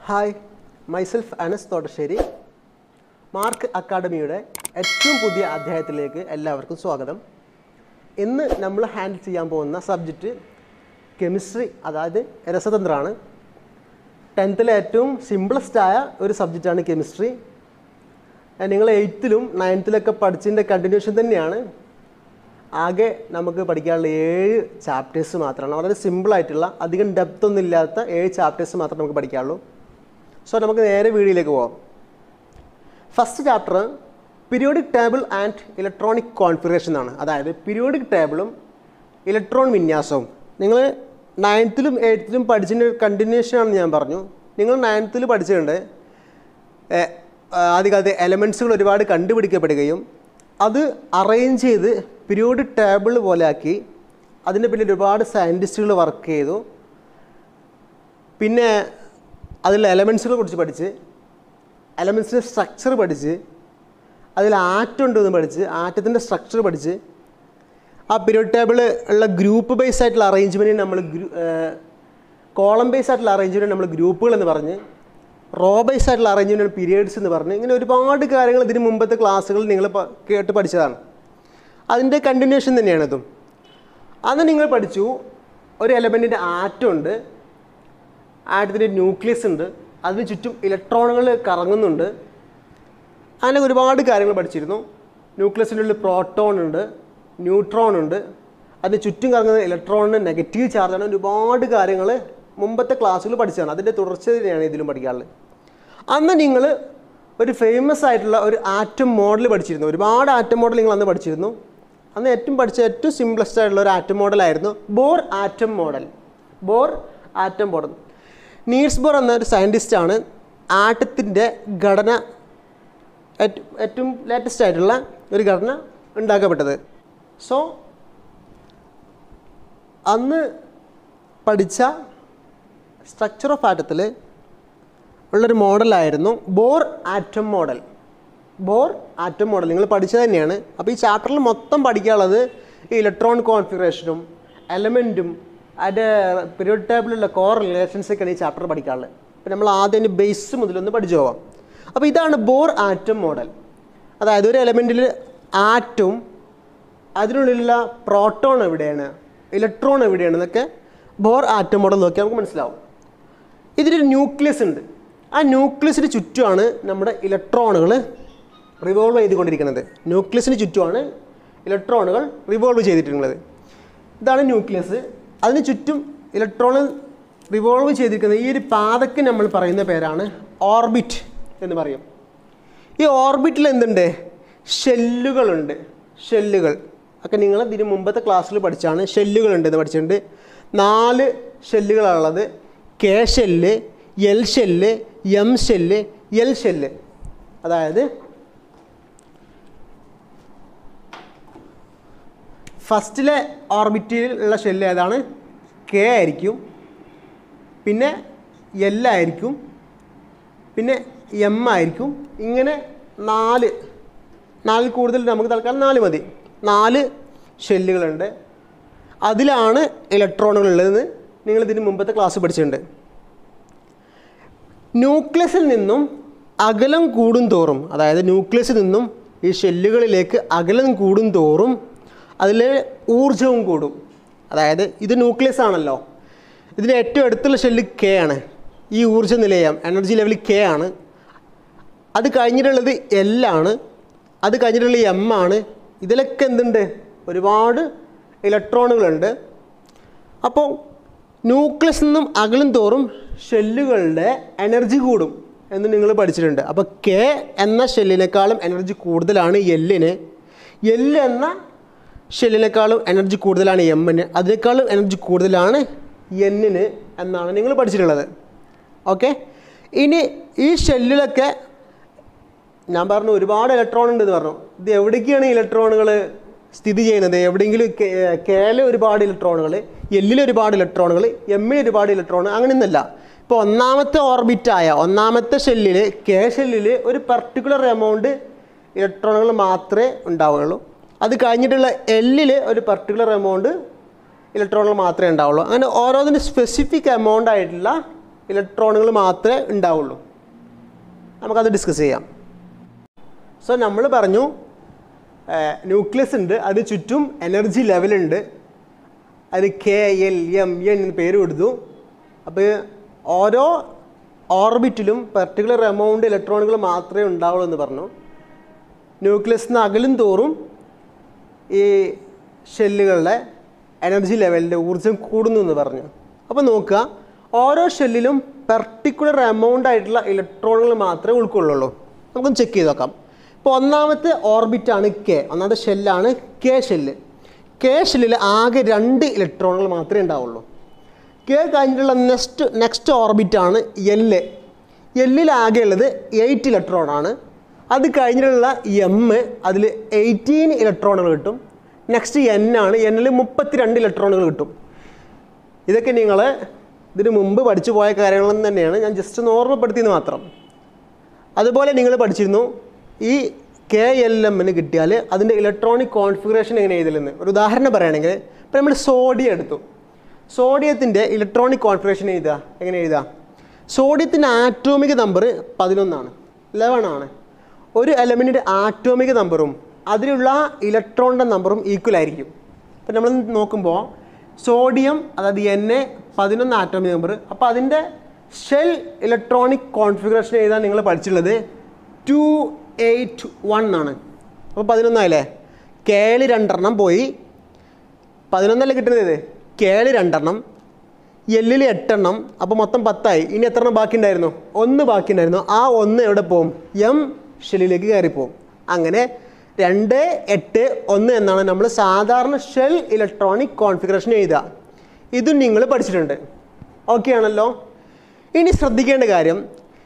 hi myself Anas Thottassery Mark അക്കാഡമിയുടെ ഏറ്റവും പുതിയ അധ്യായത്തിലേക്ക് എല്ലാവർക്കും സ്വാഗതം ഇന്ന് നമ്മൾ ഹാൻഡിൽ ചെയ്യാൻ പോകുന്ന സബ്ജക്റ്റ് കെമിസ്ട്രി അതായത് രസതന്ത്രമാണ് ടെൻത്തിലെ ഏറ്റവും സിംപ്ലസ്റ്റ് ആയ ഒരു സബ്ജക്റ്റാണ് കെമിസ്ട്രി നിങ്ങൾ എയ്ത്തിലും നയൻത്തിലൊക്കെ പഠിച്ചതിൻ്റെ കണ്ടിന്യൂഷൻ തന്നെയാണ് ആകെ നമുക്ക് പഠിക്കാനുള്ള ഏഴ് ചാപ്റ്റേഴ്സ് മാത്രമാണ് വളരെ സിമ്പിളായിട്ടുള്ള അധികം ഡെപ്ത് ഒന്നും ഇല്ലാത്ത ഏഴ് ചാപ്റ്റേഴ്സ് മാത്രമേ നമുക്ക് പഠിക്കാനുള്ളൂ സോ നമുക്ക് നേരെ വീഡിയോയിലേക്ക് പോകാം first chapter periodic table and electronic configuration ആണ് അതായത് പീരിയോഡിക് ടേബിളും ഇലക്ട്രോൺ വിന്യാസവും നിങ്ങൾ നയൻത്തിലും എയ്ത്തിലും പഠിച്ചതിൻ്റെ കണ്ടിന്യൂഷൻ ആണെന്ന് ഞാൻ പറഞ്ഞു നിങ്ങൾ നയൻത്തിൽ പഠിച്ചിട്ടുണ്ട് ഏഹ്, ആദ്യകാലത്ത് എലമെൻസുകൾ ഒരുപാട് കണ്ടുപിടിക്കപ്പെടുകയും അത് അറേഞ്ച് ചെയ്ത് പീരിയോഡിക് ടേബിൾ പോലെ ആക്കി അതിൻ്റെ പിന്നിൽ ഒരുപാട് സയൻറ്റിസ്റ്റുകൾ വർക്ക് ചെയ്തു പിന്നെ അതിലുള്ള എലമെൻസുകളെ കുറിച്ച് പഠിച്ച് എലമെൻസിൻ്റെ സ്ട്രക്ചർ പഠിച്ച് അതിൽ ആറ്റം ഉണ്ടെന്ന് പഠിച്ച് ആറ്റത്തിൻ്റെ സ്ട്രക്ചർ പഠിച്ച് ആ പീരിയോഡ് ടേബിൾ ഉള്ള ഗ്രൂപ്പ് ബേസ് ആയിട്ടുള്ള അറേഞ്ച്മെൻറ്റിന് നമ്മൾ ഗ്രൂ കോളം ബേസ് ആയിട്ടുള്ള അറേഞ്ച്മെൻറ്റ് നമ്മൾ ഗ്രൂപ്പുകൾ എന്ന് പറഞ്ഞ് റോ ബേസ് ആയിട്ടുള്ള അറേഞ്ച്മെൻറ്റ് പീരിയഡ്സ് എന്ന് പറഞ്ഞ് ഇങ്ങനെ ഒരുപാട് കാര്യങ്ങൾ ഇതിന് മുമ്പത്തെ ക്ലാസ്സുകൾ നിങ്ങൾ പ- കേട്ട് പഠിച്ചതാണ് അതിൻ്റെ കണ്ടിന്യൂഷൻ തന്നെയാണ് ഇതും അന്ന് നിങ്ങൾ പഠിച്ചു ഒരു എലമെൻറ്റിൻ്റെ ആറ്റം ഉണ്ട് ആറ്റത്തിൻ്റെ ന്യൂക്ലിയസ് ഉണ്ട് അതിന് ചുറ്റും ഇലക്ട്രോണുകൾ കറങ്ങുന്നുണ്ട് അങ്ങനെ ഒരുപാട് കാര്യങ്ങൾ പഠിച്ചിരുന്നു ന്യൂക്ലിയസിൻ്റെ ഉള്ളിൽ പ്രോട്ടോൺ ഉണ്ട് ന്യൂട്രോൺ ഉണ്ട് അതിന് ചുറ്റും കറങ്ങുന്ന ഇലക്ട്രോണിന് നെഗറ്റീവ് ചാർജാണ് ഒരുപാട് കാര്യങ്ങൾ മുമ്പത്തെ ക്ലാസ്സുകൾ പഠിച്ചതാണ് അതിൻ്റെ തുടർച്ച തന്നെയാണ് ഇതിലും പഠിക്കാനുള്ളത് അന്ന് നിങ്ങൾ ഒരു ഫേമസ് ആയിട്ടുള്ള ഒരു ആറ്റം മോഡൽ പഠിച്ചിരുന്നു ഒരുപാട് ആറ്റം മോഡൽ നിങ്ങൾ അന്ന് പഠിച്ചിരുന്നു അന്ന് ഏറ്റവും പഠിച്ച ഏറ്റവും സിംപ്ലസ്റ്റ് ആയിട്ടുള്ള ഒരു ആറ്റം മോഡലായിരുന്നു Bohr atom model Bohr atom model Niels Bohr എന്ന ഒരു സയൻറ്റിസ്റ്റാണ് ആറ്റത്തിൻ്റെ ഘടന ഏറ്റവും ഏറ്റവും ലേറ്റസ്റ്റ് ആയിട്ടുള്ള ഒരു ഘടന ഉണ്ടാക്കപ്പെട്ടത് സോ അന്ന് പഠിച്ച സ്ട്രക്ചർ ഓഫ് ആറ്റത്തിൽ ഉള്ളൊരു മോഡലായിരുന്നു Bohr atom model Bohr atom model നിങ്ങൾ പഠിച്ചത് തന്നെയാണ് അപ്പോൾ ഈ ചാപ്റ്ററിൽ മൊത്തം പഠിക്കാനുള്ളത് ഈ ഇലക്ട്രോൺ കോൺഫിഗറേഷനും എലമെൻറ്റും അതിൻ്റെ പീരിയോഡ് ടേബിളിലുള്ള കോർ റിലേഷൻസൊക്കെയാണ് ഈ ചാപ്റ്റർ പഠിക്കാനുള്ളത് അപ്പോൾ നമ്മൾ ആദ്യം ബേസ് മുതലൊന്ന് പഠിച്ചു പോവാം അപ്പോൾ ഇതാണ് ബോർ ആറ്റം മോഡൽ അതായത് ഒരു എലമെൻറ്റിൽ ആറ്റും അതിനുള്ളിലുള്ള പ്രോട്ടോൺ എവിടെയാണ് ഇലക്ട്രോൺ എവിടെയാണെന്നൊക്കെ ബോർ ആറ്റം മോഡൽ നോക്കിയാൽ നമുക്ക് മനസ്സിലാവും ഇതിലൊരു ന്യൂക്ലിയസ് ഉണ്ട് ആ ന്യൂക്ലിയസിന് ചുറ്റുമാണ് നമ്മുടെ ഇലക്ട്രോണുകൾ റിവോൾവ് ചെയ്തുകൊണ്ടിരിക്കുന്നത് ന്യൂക്ലിയസിന് ചുറ്റുമാണ് ഇലക്ട്രോണുകൾ റിവോൾവ് ചെയ്തിട്ടുള്ളത് ഇതാണ് ന്യൂക്ലിയസ് അതിന് ചുറ്റും ഇലക്ട്രോൺ റിവോൾവ് ചെയ്തിരിക്കുന്ന ഈ ഒരു പാതയ്ക്ക് നമ്മൾ പറയുന്ന പേരാണ് ഓർബിറ്റ് എന്ന് പറയും ഈ ഓർബിറ്റിൽ എന്തുണ്ട് ഷെല്ലുകളുണ്ട് ഷെല്ലുകൾ ഒക്കെ നിങ്ങൾ ഇതിന് മുമ്പത്തെ ക്ലാസ്സിൽ പഠിച്ചാണ് ഷെല്ലുകളുണ്ട് എന്ന് പഠിച്ചിട്ടുണ്ട് നാല് ഷെല്ലുകളാണുള്ളത് K shell L shell M shell L shell അതായത് ഫസ്റ്റിലെ ഓർബിറ്റിൽ ഉള്ള ഷെല്ല് ഏതാണ് കെ ആയിരിക്കും പിന്നെ എൽ ആയിരിക്കും പിന്നെ എം ആയിരിക്കും ഇങ്ങനെ നാല് നാലിൽ കൂടുതൽ നമുക്ക് തൽക്കാലം നാല് മതി നാല് ഷെല്ലുകളുണ്ട് അതിലാണ് ഇലക്ട്രോണുകൾ ഉള്ളതെന്ന് നിങ്ങൾ ഇതിന് മുമ്പത്തെ ക്ലാസ് പഠിച്ചിട്ടുണ്ട് ന്യൂക്ലിയസിൽ നിന്നും അകലം കൂടും തോറും അതായത് ന്യൂക്ലിയസിൽ നിന്നും ഈ ഷെല്ലുകളിലേക്ക് അകലം കൂടും തോറും അതിൽ ഊർജവും കൂടും അതായത് ഇത് ന്യൂക്ലിയസ് ആണല്ലോ ഇതിന് ഏറ്റവും അടുത്തുള്ള ഷെല്ല് കെ ആണ് ഈ ഊർജ്ജ നിലയം എനർജി ലെവൽ കെ ആണ് അത് കഴിഞ്ഞിട്ടുള്ളത് എൽ ആണ് അത് കഴിഞ്ഞിട്ടുള്ള എം ആണ് ഇതിലൊക്കെ എന്തുണ്ട് ഒരുപാട് ഇലക്ട്രോണുകളുണ്ട് അപ്പോൾ ന്യൂക്ലിയസ് നിന്നും അകലും തോറും ഷെല്ലുകളുടെ എനർജി കൂടും എന്ന് നിങ്ങൾ പഠിച്ചിട്ടുണ്ട് അപ്പോൾ കെ എന്ന ഷെല്ലിനേക്കാളും എനർജി കൂടുതലാണ് എല്ലിന് എല്ല് എന്ന ഷെല്ലിനേക്കാളും എനർജി കൂടുതലാണ് എമ്മിന് അതിനേക്കാളും എനർജി കൂടുതലാണ് എന്നിന് എന്നാണ് നിങ്ങൾ പഠിച്ചിട്ടുള്ളത് ഓക്കെ ഇനി ഈ ഷെല്ലിലൊക്കെ ഞാൻ പറഞ്ഞു ഒരുപാട് ഇലക്ട്രോൺ ഉണ്ടെന്ന് പറഞ്ഞു ഇത് എവിടേക്കാണ് ഈ ഇലക്ട്രോണുകൾ സ്ഥിതി ചെയ്യുന്നത് എവിടെയെങ്കിലും കെയിൽ ഒരുപാട് ഇലക്ട്രോണുകൾ എല്ലിൽ ഒരുപാട് ഇലക്ട്രോണുകൾ എമ്മിൽ ഒരുപാട് ഇലക്ട്രോൺ അങ്ങനെയൊന്നുമല്ല ഇപ്പോൾ ഒന്നാമത്തെ ഓർബിറ്റായ ഒന്നാമത്തെ ഷെല്ലിൽ കെ ഷെല്ലിൽ ഒരു പർട്ടിക്കുലർ എമൗണ്ട് ഇലക്ട്രോണുകൾ മാത്രമേ ഉണ്ടാവുകയുള്ളൂ അത് കഴിഞ്ഞിട്ടുള്ള എല്ലിൽ ഒരു പർട്ടിക്കുലർ എമൗണ്ട് ഇലക്ട്രോണുകൾ മാത്രമേ ഉണ്ടാവുള്ളൂ അങ്ങനെ ഓരോന്നിനും സ്പെസിഫിക് എമൗണ്ട് ആയിട്ടുള്ള ഇലക്ട്രോണുകൾ മാത്രമേ ഉണ്ടാവുള്ളൂ നമുക്കത് ഡിസ്കസ് ചെയ്യാം സോ നമ്മൾ പറഞ്ഞു ന്യൂക്ലിയസ് ഉണ്ട് അതിന് ചുറ്റും എനർജി ലെവലുണ്ട് അത് കെ എൽ എം എൻ എന്ന് പേര് കൊടുത്തു അപ്പോൾ ഓരോ ഓർബിറ്റിലും പെർട്ടിക്കുലർ എമൗണ്ട് ഇലക്ട്രോണുകൾ മാത്രമേ ഉണ്ടാവുള്ളൂ എന്ന് പറഞ്ഞു ന്യൂക്ലിയസിന് അകലും തോറും ഈ ഷെല്ലുകളുടെ എനർജി ലെവലിൻ്റെ ഊർജ്ജം കൂടുന്നു എന്ന് പറഞ്ഞു അപ്പോൾ നോക്കുക ഓരോ ഷെല്ലിലും പെർട്ടിക്കുലർ എമൗണ്ട് ആയിട്ടുള്ള ഇലക്ട്രോണുകൾ മാത്രമേ ഉൾക്കൊള്ളുള്ളൂ നമുക്കൊന്ന് ചെക്ക് ചെയ്ത് നോക്കാം ഇപ്പോൾ ഒന്നാമത്തെ ഓർബിറ്റാണ് കെ ഒന്നാമത്തെ ഷെല്ലാണ് കെ ഷെല്ല് കെ ഷെല്ലിൽ ആകെ രണ്ട് ഇലക്ട്രോണുകൾ മാത്രമേ ഉണ്ടാവുള്ളൂ കെ കഴിഞ്ഞിട്ടുള്ള നെക്സ്റ്റ് നെക്സ്റ്റ് ഓർബിറ്റാണ് എല്ല് എല്ലിൽ ആകെ ഉള്ളത് എയ്റ്റ് ഇലക്ട്രോൺ ആണ് അത് കഴിഞ്ഞിട്ടുള്ള എം അതിൽ എയ്റ്റീൻ ഇലക്ട്രോണുകൾ കിട്ടും നെക്സ്റ്റ് എൻ ആണ് എന്നിൽ മുപ്പത്തിരണ്ട് ഇലക്ട്രോണുകൾ കിട്ടും ഇതൊക്കെ നിങ്ങൾ ഇതിനു മുമ്പ് പഠിച്ചു പോയ കാര്യങ്ങളെന്ന് തന്നെയാണ് ഞാൻ ജസ്റ്റ് ഒന്ന് ഓർമ്മപ്പെടുത്തിയെന്ന് മാത്രം അതുപോലെ നിങ്ങൾ പഠിച്ചിരുന്നു ഈ കെ എൽ എമ്മിന് കിട്ടിയാൽ അതിൻ്റെ ഇലക്ട്രോണിക് കോൺഫിഗറേഷൻ എങ്ങനെ എഴുതലെന്ന് ഒരു ഉദാഹരണം പറയുകയാണെങ്കിൽ ഇപ്പോൾ നമ്മൾ സോഡിയം എടുത്തു സോഡിയത്തിൻ്റെ ഇലക്ട്രോണിക് കോൺഫിഗറേഷൻ എഴുതുക എങ്ങനെ എഴുതുക സോഡിയത്തിൻ്റെ ആറ്റോമിക് നമ്പർ പതിനൊന്നാണ് ലെവൻ ആണ് ഒരു എലമെൻറ്റിൻ്റെ ആറ്റോമിക് നമ്പറും അതിലുള്ള ഇലക്ട്രോണിൻ്റെ നമ്പറും ഈക്വൽ ആയിരിക്കും ഇപ്പം നമ്മൾ നോക്കുമ്പോൾ സോഡിയം അതായത് എൻ എ പതിനൊന്ന് ആറ്റോമിക് നമ്പർ അപ്പോൾ അതിൻ്റെ ഷെൽ ഇലക്ട്രോണിക് കോൺഫിഗറേഷൻ എഴുതാൻ നിങ്ങൾ പഠിച്ചിട്ടുള്ളത് ടു എയ്റ്റ് വൺ ആണ് അപ്പോൾ പതിനൊന്നായില്ലേ കേളി രണ്ടെണ്ണം പോയി പതിനൊന്നല്ലേ കിട്ടുന്നത് ഇത് കേളി രണ്ടെണ്ണം എല്ലിൽ എട്ടെണ്ണം അപ്പോൾ മൊത്തം പത്തായി ഇനി എത്ര എണ്ണം ബാക്കി ഉണ്ടായിരുന്നു ഒന്ന് ബാക്കി ഉണ്ടായിരുന്നു ആ ഒന്ന് എവിടെ പോകും എം ഷെല്ലിലേക്ക് കയറിപ്പോവും അങ്ങനെ രണ്ട് എട്ട് ഒന്ന് എന്നാണ് നമ്മൾ സാധാരണ ഷെൽ ഇലക്ട്രോണിക് കോൺഫിഗറേഷൻ എഴുതുക ഇതും നിങ്ങൾ പഠിച്ചിട്ടുണ്ട് ഓക്കെ ആണല്ലോ ഇനി ശ്രദ്ധിക്കേണ്ട കാര്യം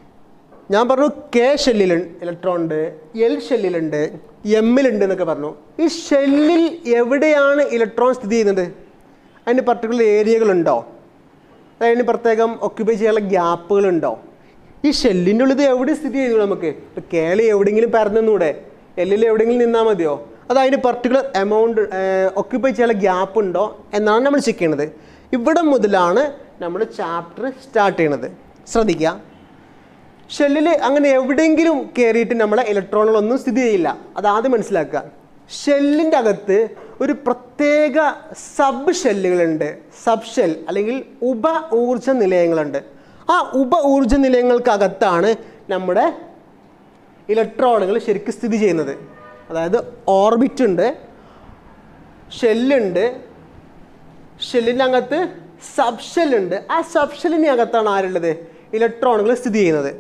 ഞാൻ പറഞ്ഞു കെ ഷെല്ലിൽ ഇലക്ട്രോൺ ഉണ്ട് എൽ ഷെല്ലിലുണ്ട് എമ്മിലുണ്ട് എന്നൊക്കെ പറഞ്ഞു ഈ ഷെല്ലിൽ എവിടെയാണ് ഇലക്ട്രോൺ സ്ഥിതി ചെയ്യുന്നത് അതിന് പർട്ടിക്കുലർ ഏരിയകളുണ്ടോ അതിന് പ്രത്യേകം ഒക്യുപ്പൈ ചെയ്യാനുള്ള ഗ്യാപ്പുകളുണ്ടോ ഈ ഷെല്ലിൻ്റെ ഉള്ളിൽ ഇത് എവിടെ സ്ഥിതി ചെയ്തു നമുക്ക് ഇപ്പം കേളി എവിടെയെങ്കിലും പരന്നൂടെ എല്ലിൽ എവിടെയെങ്കിലും നിന്നാൽ മതിയോ അത് അതിന് പർട്ടിക്കുലർ എമൗണ്ട് ഒക്യുപ്പൈ ചെയ്യാനുള്ള ഗ്യാപ്പ് ഉണ്ടോ എന്നാണ് നമ്മൾ ചെക്ക് ചെയ്യണത് ഇവിടെ മുതലാണ് നമ്മൾ ചാപ്റ്റർ സ്റ്റാർട്ട് ചെയ്യണത് ശ്രദ്ധിക്കുക ഷെല്ലിൽ അങ്ങനെ എവിടെയെങ്കിലും കയറിയിട്ട് നമ്മളെ ഇലക്ട്രോണുകളൊന്നും സ്ഥിതി ചെയ്യില്ല അത് ആദ്യം മനസ്സിലാക്കുക ഷെല്ലിൻ്റെ അകത്ത് ഒരു പ്രത്യേക സബ് ഷെല്ലുകളുണ്ട് സബ് ഷെൽ അല്ലെങ്കിൽ ഉപ ഊർജ നിലയങ്ങളുണ്ട് ആ ഉപ ഊർജ നിലയങ്ങൾക്കകത്താണ് നമ്മുടെ ഇലക്ട്രോണുകൾ ശരിക്കും സ്ഥിതി ചെയ്യുന്നത് അതായത് ഓർബിറ്റ് ഉണ്ട് ഷെല്ലുണ്ട് ഷെല്ലിൻ്റെ അകത്ത് സബ് ഷെല്ലുണ്ട് ആ സബ് ഷെല്ലിൻ്റെ അകത്താണ് ആരുള്ളത് ഇലക്ട്രോണുകൾ സ്ഥിതി ചെയ്യുന്നത്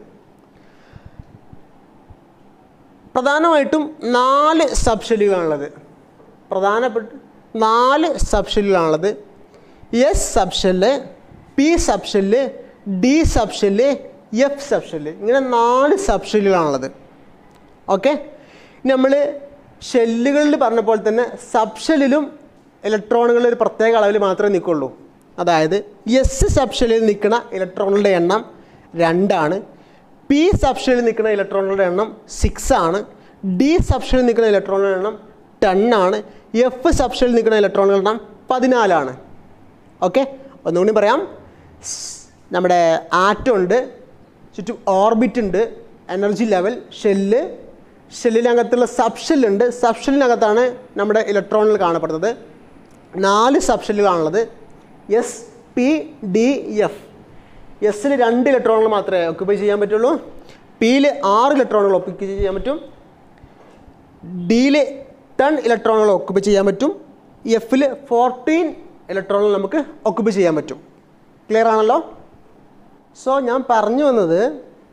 പ്രധാനമായിട്ടും നാല് സബ് ഷെല്ലുകളാണുള്ളത് പ്രധാനപ്പെട്ട നാല് സബ് ഷെല്ലുകളാണുള്ളത് S sub shell P sub shell D sub shell F sub shell ഇങ്ങനെ നാല് സബ് ഷെല്ലുകളാണുള്ളത് ഓക്കെ നമ്മൾ ഷെല്ലുകളിൽ പറഞ്ഞ പോലെ തന്നെ സബ് ഷെല്ലിലും ഇലക്ട്രോണുകൾ ഒരു പ്രത്യേക അളവിൽ മാത്രമേ നിൽക്കുള്ളൂ അതായത് എസ് സബ് ഷെല്ലിൽ നിൽക്കുന്ന ഇലക്ട്രോണുകളുടെ എണ്ണം രണ്ടാണ് പി സബ് ഷെല്ലിൽ നിൽക്കുന്ന ഇലക്ട്രോണുകളുടെ എണ്ണം സിക്സ് ആണ് ഡി സബ് ഷെല്ലിൽ നിൽക്കുന്ന ഇലക്ട്രോണുകളുടെ എണ്ണം ടെൻ ആണ് എഫ് സബ് ഷെല്ലിൽ നിൽക്കുന്ന ഇലക്ട്രോണുകളുടെ എണ്ണം പതിനാലാണ് ഓക്കെ ഒന്നുകൂടി പറയാം സ് നമ്മുടെ ആറ്റം ഉണ്ട് ചുറ്റും ഓർബിറ്റ് ഉണ്ട് എനർജി ലെവൽ ഷെല്ല് ഷെല്ലിനകത്തുള്ള സബ് ഷെല്ലുണ്ട് സബ് ഷെല്ലിനകത്താണ് നമ്മുടെ ഇലക്ട്രോണുകൾ കാണപ്പെടുന്നത് നാല് സബ് ഷെല്ലുകളാണുള്ളത് എസ് പി ഡി എഫ് എസ്സിൽ രണ്ട് ഇലക്ട്രോണുകൾ മാത്രമേ ഒക്യുപ്പൈ ചെയ്യാൻ പറ്റുള്ളൂ പിയിൽ ആറ് ഇലക്ട്രോണുകൾ ഒക്യുപ്പൈ ചെയ്യാൻ പറ്റും ഡിയിൽ ടെൻ ഇലക്ട്രോണുകൾ ഒക്യുപ്പൈ ചെയ്യാൻ പറ്റും എഫിൽ ഫോർട്ടീൻ ഇലക്ട്രോണുകൾ നമുക്ക് ഒക്യുപ്പൈ ചെയ്യാൻ പറ്റും ക്ലിയർ ആണല്ലോ സോ ഞാൻ പറഞ്ഞു വന്നത്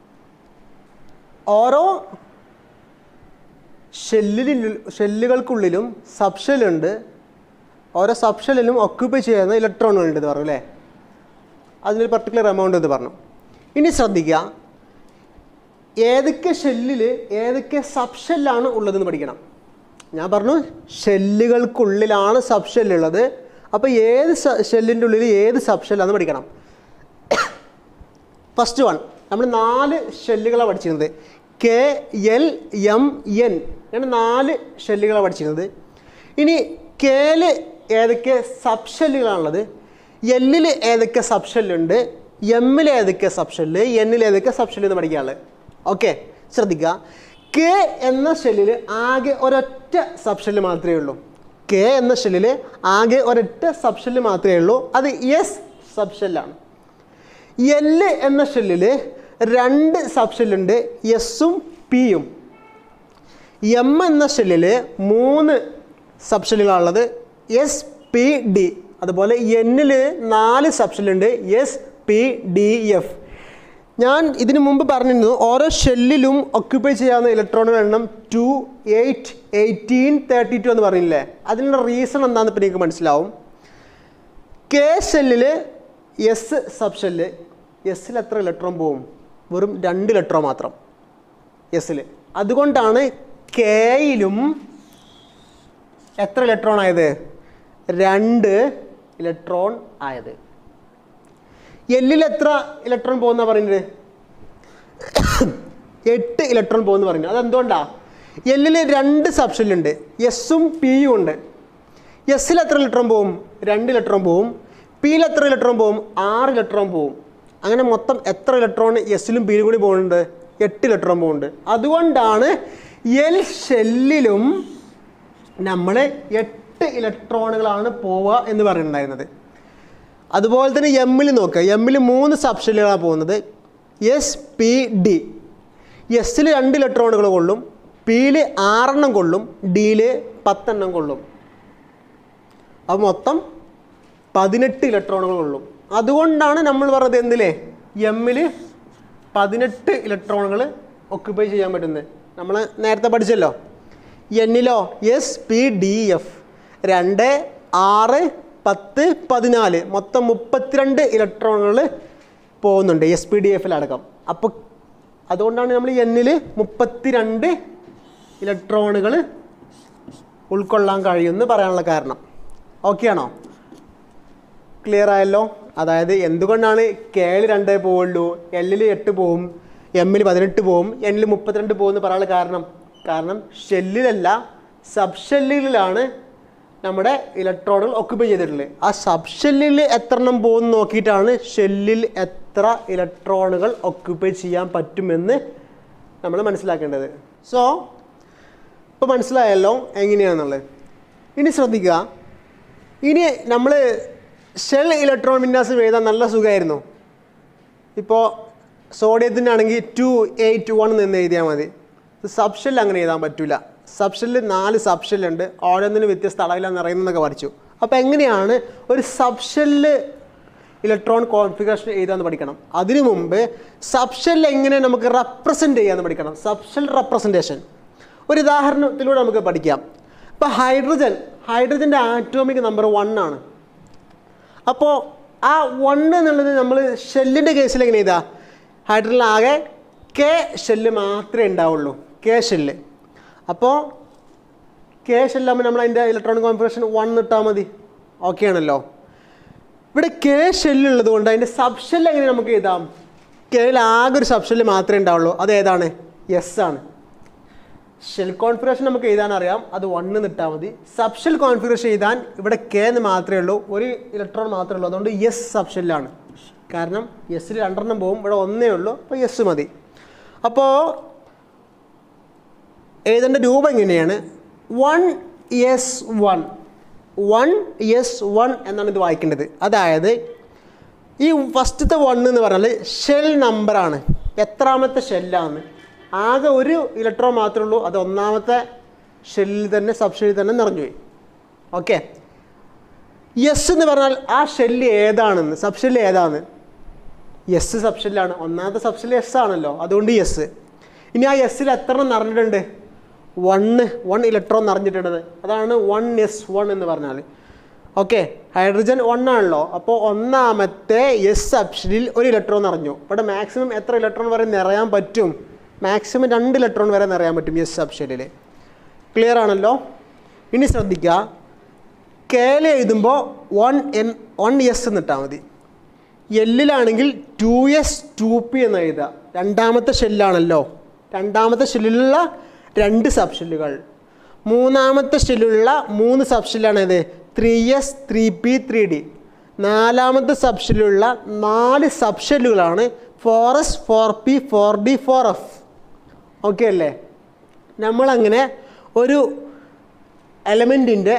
ഓരോ ഷെല്ലിൽ ഷെല്ലുകൾക്കുള്ളിലും സബ് ഷെല്ലുണ്ട് ഓരോ സബ് ഷെല്ലിലും ഒക്യുപ്പൈ ചെയ്യുന്ന ഇലക്ട്രോണുകളുണ്ട് എന്ന് പറഞ്ഞു അല്ലേ അതിനൊരു പർട്ടിക്കുലർ എമൗണ്ട് എന്ന് പറഞ്ഞു ഇനി ശ്രദ്ധിക്കുക ഏതൊക്കെ ഷെല്ലിൽ ഏതൊക്കെ സബ് ഷെല്ലാണ് ഉള്ളതെന്ന് പഠിക്കണം ഞാൻ പറഞ്ഞു ഷെല്ലുകൾക്കുള്ളിലാണ് സബ് ഷെല്ലുള്ളത് അപ്പോൾ ഏത് ഷെല്ലിൻ്റെ ഉള്ളിൽ ഏത് സബ് ഷെല്ലാന്ന് പഠിക്കണം ഫസ്റ്റ് വൺ നമ്മൾ നാല് ഷെല്ലുകളാണ് പഠിച്ചിരുന്നത് കെ എൽ എം എൻ അങ്ങനെ നാല് ഷെല്ലുകളാണ് പഠിച്ചിരുന്നത് ഇനി കെയിൽ ഏതൊക്കെ സബ് ഷെല്ലുകളാണുള്ളത് എല്ലിൽ ഏതൊക്കെ സബ് ഷെല്ലുണ്ട് എമ്മിൽ ഏതൊക്കെ സബ്ഷെല്ല് എന്നിൽ ഏതൊക്കെ സബ്ഷെല്ല് എന്ന് പഠിക്കാനുള്ളത് ഓക്കെ ശ്രദ്ധിക്കുക കെ എന്ന ഷെല്ലിൽ ആകെ ഒരൊറ്റ സബ്ഷെല്ല് മാത്രമേ ഉള്ളൂ കെ എന്ന ഷെല്ലിൽ ആകെ ഒരൊറ്റ സബ്ഷെല്ല് മാത്രമേ ഉള്ളൂ അത് എസ് സബ്ഷെല്ലാണ് എല് എന്ന ഷെല്ലിൽ രണ്ട് സബ്ഷെല്ലുണ്ട് എസും പിയും എം എന്ന ഷെല്ലിൽ മൂന്ന് സബ്ഷെല്ലുകളാണുള്ളത് എസ് പി ഡി അതുപോലെ എന്നിൽ നാല് സബ്ഷെല്ലുണ്ട് എസ് പി ഡി എഫ് ഞാൻ ഇതിനു മുമ്പ് പറഞ്ഞിരുന്നു ഓരോ ഷെല്ലിലും ഒക്യുപ്പൈ ചെയ്യാവുന്ന ഇലക്ട്രോണുകളുടെ എണ്ണം two eight eighteen thirty two എന്ന് പറഞ്ഞില്ലേ അതിനുള്ള റീസൺ എന്താണെന്ന് ഇപ്പം നിങ്ങൾക്ക് മനസ്സിലാവും കെ ഷെല്ലിൽ എസ് സബ് ഷെല്ല് എസ്സിൽ എത്ര ഇലക്ട്രോൺ പോവും വെറും രണ്ട് ഇലക്ട്രോൺ മാത്രം എസ്സിൽ അതുകൊണ്ടാണ് കെയിലും എത്ര ഇലക്ട്രോൺ ആയത് രണ്ട് ഇലക്ട്രോൺ ആയത് എല്ലിൽ എത്ര ഇലക്ട്രോൺ പോകുന്ന പറയുന്നത് എട്ട് ഇലക്ട്രോൺ പോകുന്ന പറയുന്നത് അതെന്തുകൊണ്ടാ എല്ലിൽ രണ്ട് സബ്ഷെല്ലുണ്ട് എസ്സും പിയും ഉണ്ട് എസ്സിൽ എത്ര ഇലക്ട്രോൺ പോവും രണ്ട് ഇലക്ട്രോൺ പോവും പിയിൽ എത്ര ഇലക്ട്രോൺ പോവും ആറ് ഇലക്ട്രോൺ പോവും അങ്ങനെ മൊത്തം എത്ര ഇലക്ട്രോൺ എസ്സിലും പിയിലും കൂടി പോകുന്നുണ്ട് എട്ട് ഇലക്ട്രോൺ പോകുന്നുണ്ട് അതുകൊണ്ടാണ് എൽ ഷെല്ലിലും നമ്മൾ എട്ട് ഇലക്ട്രോണുകളാണ് പോവുക എന്ന് പറയുന്നുണ്ടായിരുന്നത് അതുപോലെ തന്നെ എമ്മിൽ നോക്കുക എമ്മിൽ മൂന്ന് സബ്ഷെല്ലുകളാണ് പോകുന്നത് എസ് പി ഡി എസ്സിൽ രണ്ട് ഇലക്ട്രോണുകൾ കൊള്ളും പിയിൽ ആറെണ്ണം കൊള്ളും ഡിയിൽ പത്തെണ്ണം കൊള്ളും അപ്പോൾ മൊത്തം പതിനെട്ട് ഇലക്ട്രോണുകൾ കൊള്ളും അതുകൊണ്ടാണ് നമ്മൾ പറഞ്ഞത് എന്തിലേ എമ്മിൽ പതിനെട്ട് ഇലക്ട്രോണുകൾ ഒക്യുപ്പൈ ചെയ്യാൻ പറ്റുന്നത് നമ്മൾ നേരത്തെ പഠിച്ചല്ലോ എന്നിലോ എസ് പി ഡി എഫ് രണ്ട് ആറ് പത്ത് പതിനാല് മൊത്തം മുപ്പത്തിരണ്ട് ഇലക്ട്രോണുകൾ പോകുന്നുണ്ട് എസ് പി ഡി എഫിലടക്കം അപ്പോൾ അതുകൊണ്ടാണ് നമ്മൾ എന്നിൽ മുപ്പത്തിരണ്ട് ഇലക്ട്രോണുകൾ ഉൾക്കൊള്ളാൻ കഴിയുമെന്ന് പറയാനുള്ള കാരണം ഓക്കെ ആണോ ക്ലിയർ ആയല്ലോ അതായത് എന്തുകൊണ്ടാണ് കെയിൽ രണ്ടേ പോവുള്ളൂ എല്ലിൽ എട്ട് പോവും എമ്മിൽ പതിനെട്ട് പോവും എന്നിൽ മുപ്പത്തിരണ്ട് പോകുമെന്ന് പറയാനുള്ള കാരണം കാരണം ഷെല്ലിലല്ല സബ് ഷെല്ലിലാണ് നമ്മുടെ ഇലക്ട്രോണുകൾ ഒക്യുപ്പൈ ചെയ്തിട്ടുള്ളത് ആ സബ് ഷെല്ലിൽ എത്ര എണ്ണം പോകുമെന്ന് നോക്കിയിട്ടാണ് ഷെല്ലിൽ എത്ര ഇലക്ട്രോണുകൾ ഒക്യുപ്പൈ ചെയ്യാൻ പറ്റുമെന്ന് നമ്മൾ മനസ്സിലാക്കേണ്ടത് സോ ഇപ്പോൾ മനസ്സിലായല്ലോ എങ്ങനെയാണെന്നുള്ളത് ഇനി ശ്രദ്ധിക്കുക ഇനി നമ്മൾ ഷെൽ ഇലക്ട്രോൺ വിന്യാസം എഴുതാൻ നല്ല സുഖമായിരുന്നു ഇപ്പോൾ സോഡിയത്തിൻ്റെ ആണെങ്കിൽ ടു എയ്റ്റ് വൺ എന്ന് എഴുതിയാൽ മതി സബ് ഷെൽ അങ്ങനെ എഴുതാൻ പറ്റില്ല സബ് ഷെല്ലിൽ നാല് സബ് ഷെല്ലുണ്ട് ഓരോന്നിനും വ്യത്യസ്ത അളവിലാണ് നിറയുന്നതെന്നൊക്കെ പഠിച്ചു അപ്പോൾ എങ്ങനെയാണ് ഒരു സബ് ഷെല്ല് ഇലക്ട്രോൺ കോൺഫിഗറേഷൻ എഴുതാന്ന് പഠിക്കണം അതിനു മുമ്പ് സബ് ഷെൽ എങ്ങനെ നമുക്ക് റെപ്രസെൻറ്റ് ചെയ്യാമെന്ന് പഠിക്കണം സബ് ഷെൽ റെപ്രസെൻറ്റേഷൻ ഒരു ഉദാഹരണത്തിലൂടെ നമുക്ക് പഠിക്കാം ഇപ്പോൾ ഹൈഡ്രജൻ ഹൈഡ്രജൻ്റെ ആറ്റോമിക് നമ്പർ വൺ ആണ് അപ്പോൾ ആ വൺ എന്നുള്ളത് നമ്മൾ ഷെല്ലിൻ്റെ കേസിൽ എങ്ങനെ ചെയ്താൽ ഹൈഡ്രജനിൽ ആകെ കെ ഷെല്ല് മാത്രമേ ഉണ്ടാവുള്ളൂ കെ ഷെല്ല് അപ്പോൾ കെ ഷെല്ലാകുമ്പോൾ നമ്മൾ അതിൻ്റെ ഇലക്ട്രോണിക് കോൺഫിഗറേഷൻ വൺ ഇട്ടാൽ മതി ഓക്കെ ആണല്ലോ ഇവിടെ കെ ഷെല്ലുള്ളത് കൊണ്ട് അതിൻ്റെ സബ് ഷെല്ല് എങ്ങനെ നമുക്ക് എഴുതാം കെയിൽ ആകെ ഒരു സബ് ഷെല്ല് മാത്രമേ ഉണ്ടാവുള്ളൂ അത് ഏതാണ് എസ് ആണ് ഷെൽ കോൺഫിഗറേഷൻ നമുക്ക് എഴുതാൻ അറിയാം അത് വണ്ണ് നിട്ടാൽ മതി സബ് ഷെൽ കോൺഫിഗറേഷൻ എഴുതാൻ ഇവിടെ കെ എന്ന് മാത്രമേ ഉള്ളൂ ഒരു ഇലക്ട്രോൺ മാത്രമേ ഉള്ളൂ അതുകൊണ്ട് എസ് സബ് ഷെല്ലാണ് കാരണം എസ്സിൽ രണ്ടെണ്ണം പോകും ഇവിടെ ഒന്നേ ഉള്ളൂ അപ്പോൾ എസ് മതി അപ്പോൾ എഴുതേണ്ട രൂപം എങ്ങനെയാണ് one S one one S one എന്നാണ് ഇത് വായിക്കേണ്ടത് അതായത് ഈ ഫസ്റ്റത്തെ വൺ എന്ന് പറഞ്ഞാൽ ഷെൽ നമ്പറാണ് എത്രാമത്തെ ഷെല്ലാണ് ആകെ ഒരു ഇലക്ട്രോൺ മാത്രമേ ഉള്ളൂ അത് ഒന്നാമത്തെ ഷെല്ലിൽ തന്നെ സബ് ഷെല്ലിൽ തന്നെ നിറഞ്ഞുപോയി ഓക്കെ എസ് എന്ന് പറഞ്ഞാൽ ആ ഷെല്ല് ഏതാണെന്ന് സബ് ഷെല്ല് ഏതാണ് എസ് സബ് ഷെല്ലാണ് ഒന്നാമത്തെ സബ് ഷെല്ല് എസ് ആണല്ലോ അതുകൊണ്ട് എസ് ഇനി ആ എസ്സിൽ എത്ര എണ്ണം നിറഞ്ഞിട്ടുണ്ട് വണ്ണ് വൺ ഇലക്ട്രോൺ നിറഞ്ഞിട്ടുണ്ട് അതാണ് വൺ എസ് വൺ എന്ന് പറഞ്ഞാൽ ഓക്കെ ഹൈഡ്രജൻ വൺ ആണല്ലോ അപ്പോൾ ഒന്നാമത്തെ എസ് സബ്ഷനിൽ ഒരു ഇലക്ട്രോൺ നിറഞ്ഞു ഇവിടെ മാക്സിമം എത്ര ഇലക്ട്രോൺ വരെ നിറയാൻ പറ്റും മാക്സിമം രണ്ട് ഇലക്ട്രോൺ വരെ നിറയാൻ പറ്റും എസ് സബ്ഷനിൽ ക്ലിയർ ആണല്ലോ ഇനി ശ്രദ്ധിക്കുക കേല എഴുതുമ്പോൾ വൺ എൻ വൺ എസ് എന്നിട്ടാൽ മതി എല്ലിലാണെങ്കിൽ ടു എസ് ടു പി എന്ന് എഴുതുക രണ്ടാമത്തെ ഷെല്ലാണല്ലോ രണ്ടാമത്തെ ഷെല്ലിലുള്ള രണ്ട് സബ് ഷെല്ലുകൾ മൂന്നാമത്തെ ഷെല്ലിലുള്ള മൂന്ന് സബ് ഷെല്ലാണ് ഇത് three S three P three D നാലാമത്തെ സബ്ഷെല്ലുള്ള നാല് സബ്ഷെല്ലുകളാണ് four S four P four D four F okay അല്ലേ നമ്മളങ്ങനെ ഒരു എലമെൻറ്റിൻ്റെ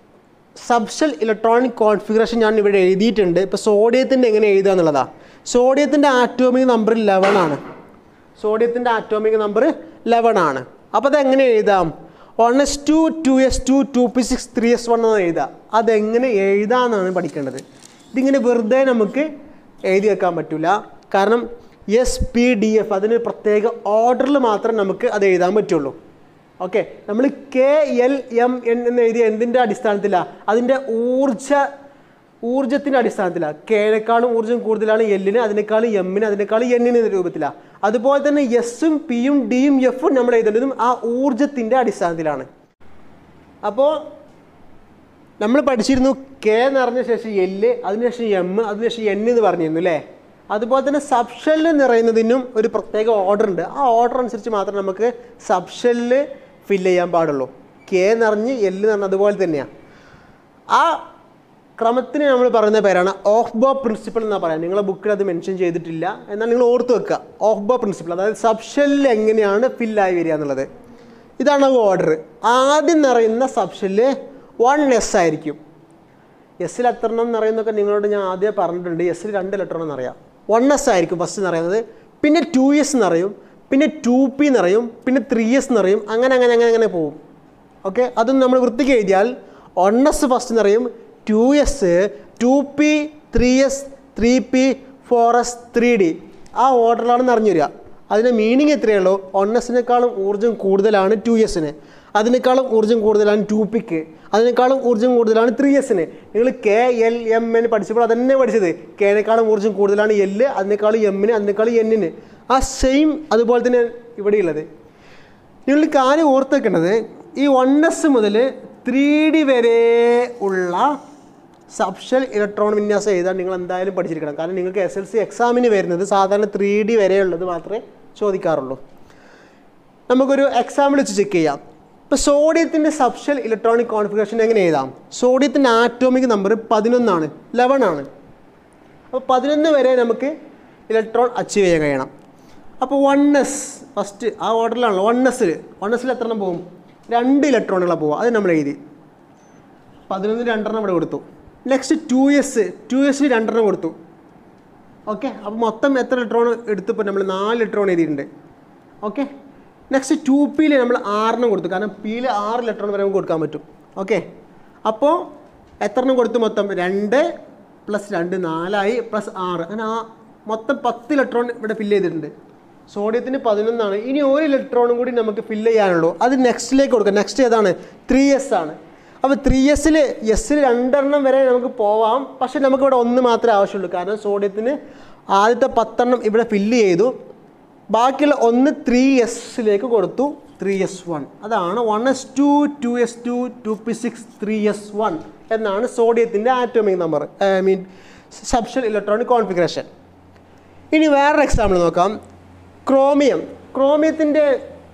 സബ്ഷൽ ഇലക്ട്രോണിക് കോൺഫിഗറേഷൻ ഞാൻ ഇവിടെ എഴുതിയിട്ടുണ്ട് ഇപ്പോൾ സോഡിയത്തിൻ്റെ എങ്ങനെ എഴുതുക എന്നുള്ളതാണ് സോഡിയത്തിൻ്റെ ആറ്റോമിക് നമ്പർ ലെവൻ ആണ് സോഡിയത്തിൻ്റെ ആറ്റോമിക് നമ്പർ ലെവൻ ആണ് അപ്പോൾ അതെങ്ങനെ എഴുതാം one S two two S two two P six three S one എന്ന് എഴുതാം അതെങ്ങനെ എഴുതാമെന്നാണ് പഠിക്കേണ്ടത് ഇതിങ്ങനെ വെറുതെ നമുക്ക് എഴുതി വെക്കാൻ പറ്റില്ല കാരണം എസ് പി ഡി എഫ് അതിന് പ്രത്യേക ഓർഡറിൽ മാത്രം നമുക്ക് അത് എഴുതാൻ പറ്റുള്ളൂ ഓക്കെ നമ്മൾ കെ എൽ എം എൻ എന്ന് എഴുതിയ എന്തിൻ്റെ അടിസ്ഥാനത്തിലാണ് അതിൻ്റെ ഊർജ ഊർജത്തിൻ്റെ അടിസ്ഥാനത്തിലാണ് കെനേക്കാളും ഊർജ്ജം കൂടുതലാണ് എല്ലിന് അതിനേക്കാളും എമ്മിന് അതിനേക്കാളും എന്നിന് എന്ന രൂപത്തിലാണ് അതുപോലെ തന്നെ എസും പിയും ഡിയും എഫും നമ്മൾ എഴുതേണ്ടതും ആ ഊർജത്തിൻ്റെ അടിസ്ഥാനത്തിലാണ് അപ്പോൾ നമ്മൾ പഠിച്ചിരുന്നു കെ എന്ന് പറഞ്ഞ ശേഷം എല്ല് അതിനുശേഷം എം അതിനുശേഷം എൻ എന്ന് പറഞ്ഞിരുന്നു അല്ലേ അതുപോലെ തന്നെ സബ്ഷെല്ല് നിറയുന്നതിനും ഒരു പ്രത്യേക ഓർഡർ ഉണ്ട് ആ ഓർഡർ അനുസരിച്ച് മാത്രമേ നമുക്ക് സബ്ഷെല്ല് ഫില്ല് ചെയ്യാൻ പാടുള്ളൂ കെ നിറഞ്ഞ് എല്ല് നിറഞ്ഞ അതുപോലെ തന്നെയാണ് ആ ക്രമത്തിന് നമ്മൾ പറയുന്ന പേരാണ് ഓഫ് ബോ പ്രിൻസിപ്പിൾ എന്നാ പറയാം നിങ്ങളെ ബുക്കിൽ അത് മെൻഷൻ ചെയ്തിട്ടില്ല എന്നാൽ നിങ്ങൾ ഓർത്ത് വെക്കുക ഓഫ് ബോ പ്രിൻസിപ്പിൾ അതായത് സബ്ഷെല്ല് എങ്ങനെയാണ് ഫില്ലായി വരിക എന്നുള്ളത് ഇതാണ് ഓർഡർ ആദ്യം നിറയുന്ന സബ്ഷെല്ല് വൺ എസ് ആയിരിക്കും എസ്സിൽ എത്ര എണ്ണം നിറയുന്നൊക്കെ നിങ്ങളോട് ഞാൻ ആദ്യം പറഞ്ഞിട്ടുണ്ട് എസ്സിൽ രണ്ട് ഇലക്ട്രോൺ എന്നറിയാം വൺ എസ് ആയിരിക്കും ഫസ്റ്റ് നിറയുന്നത് പിന്നെ ടു എസ് നിറയും പിന്നെ ടു പി നിറയും പിന്നെ ത്രീ എസ് നിറയും അങ്ങനെ അങ്ങനെ അങ്ങനെ അങ്ങനെ പോകും ഓക്കെ അതും നമ്മൾ വൃത്തിക്ക് എഴുതിയാൽ വൺ എസ് ഫസ്റ്റ് നിറയും two S two P three S three P four S three D ആ ഓർഡറിലാണ് നിറഞ്ഞു വരിക അതിൻ്റെ മീനിങ് എത്രയേ ഉള്ളൂ വൺ എസിനേക്കാളും ഊർജ്ജം കൂടുതലാണ് ടു എസിന് അതിനേക്കാളും ഊർജ്ജം കൂടുതലാണ് ടു പിക്ക് അതിനേക്കാളും ഊർജ്ജം കൂടുതലാണ് ത്രീ എസിന് നിങ്ങൾ കെ എൽ എം എൻ പഠിച്ചപ്പോൾ അതന്നെ പഠിച്ചത് കെനേക്കാളും ഊർജ്ജം കൂടുതലാണ് എല്ല് അതിനേക്കാളും എമ്മിന് അതിനേക്കാളും എന്നിന് ആ സെയിം അതുപോലെ തന്നെ ഇവിടെയുള്ളത് നിങ്ങൾ കാര്യം ഓർത്ത് വെക്കേണ്ടത് ഈ വൺ എസ് മുതൽ ത്രീ ഡി വരെ ഉള്ള സബ്ഷൽ ഇലക്ട്രോൺ വിന്യാസം എഴുതാൻ നിങ്ങൾ എന്തായാലും പഠിച്ചിരിക്കണം കാരണം നിങ്ങൾക്ക് എസ് എൽ സി എക്സാമിന് വരുന്നത് സാധാരണ ത്രീ ഡി വരെയുള്ളത് മാത്രമേ ചോദിക്കാറുള്ളൂ നമുക്കൊരു എക്സാമ്പിൾ വെച്ച് ചെക്ക് ചെയ്യാം ഇപ്പോൾ സോഡിയത്തിൻ്റെ സബ്ഷൽ ഇലക്ട്രോണിക് കോൺഫിഗറേഷൻ എങ്ങനെ എഴുതാം സോഡിയത്തിൻ്റെ ആറ്റോമിക് നമ്പർ പതിനൊന്നാണ് ലെവൻ ആണ് അപ്പോൾ പതിനൊന്ന് വരെ നമുക്ക് ഇലക്ട്രോൺ അച്ചീവ് ചെയ്യാൻ കഴിയണം അപ്പോൾ വൺ എസ് ഫസ്റ്റ് ആ ഓർഡറിലാണല്ലോ വൺ എസ്സിൽ വൺ എസ്സിൽ എത്ര എണ്ണം പോകും രണ്ട് ഇലക്ട്രോണുകളാണ് പോവുക അത് നമ്മൾ എഴുതി പതിനൊന്ന് രണ്ടെണ്ണം ഇവിടെ കൊടുത്തു next two S two S രണ്ടെണ്ണം കൊടുത്തു ഓക്കെ അപ്പോൾ മൊത്തം എത്ര ഇലക്ട്രോൺ എടുത്തപ്പോൾ നമ്മൾ നാല് ഇലക്ട്രോൺ എഴുതിയിട്ടുണ്ട് ഓക്കെ നെക്സ്റ്റ് ടു പിയിൽ നമ്മൾ ആറെണ്ണം കൊടുത്തു കാരണം പിയിൽ ആറ് ഇലക്ട്രോൺ വരെ നമുക്ക് കൊടുക്കാൻ പറ്റും ഓക്കെ അപ്പോൾ എത്ര എണ്ണം കൊടുത്തു മൊത്തം രണ്ട് പ്ലസ് രണ്ട് നാലായി പ്ലസ് ആറ് അങ്ങനെ ആ മൊത്തം പത്ത് ഇലക്ട്രോൺ ഇവിടെ ഫില്ല് ചെയ്തിട്ടുണ്ട് സോഡിയത്തിന് പതിനൊന്നാണ് ഇനി ഒരു ഇലക്ട്രോണും കൂടി നമുക്ക് ഫില്ല് ചെയ്യാനുള്ളൂ അത് നെക്സ്റ്റിലേക്ക് കൊടുക്കാം നെക്സ്റ്റ് ഏതാണ് ത്രീ എസ് ആണ് അപ്പോൾ ത്രീ എസ്സിൽ എസ്സിൽ രണ്ടെണ്ണം വരെ നമുക്ക് പോവാം പക്ഷെ നമുക്ക് ഇവിടെ ഒന്ന് മാത്രമേ ആവശ്യമുള്ളൂ കാരണം സോഡിയത്തിന് ആദ്യത്തെ പത്തെണ്ണം ഇവിടെ ഫില്ല് ചെയ്തു ബാക്കിയുള്ള ഒന്ന് ത്രീ എസിലേക്ക് കൊടുത്തു ത്രീ എസ് വൺ അതാണ് one S two two S two two P six three S one എന്നാണ് സോഡിയത്തിൻ്റെ atomic number I mean subshell electronic configuration ഇനി വേറൊരു എക്സാമ്പിൾ നോക്കാം ക്രോമിയം ക്രോമിയത്തിൻ്റെ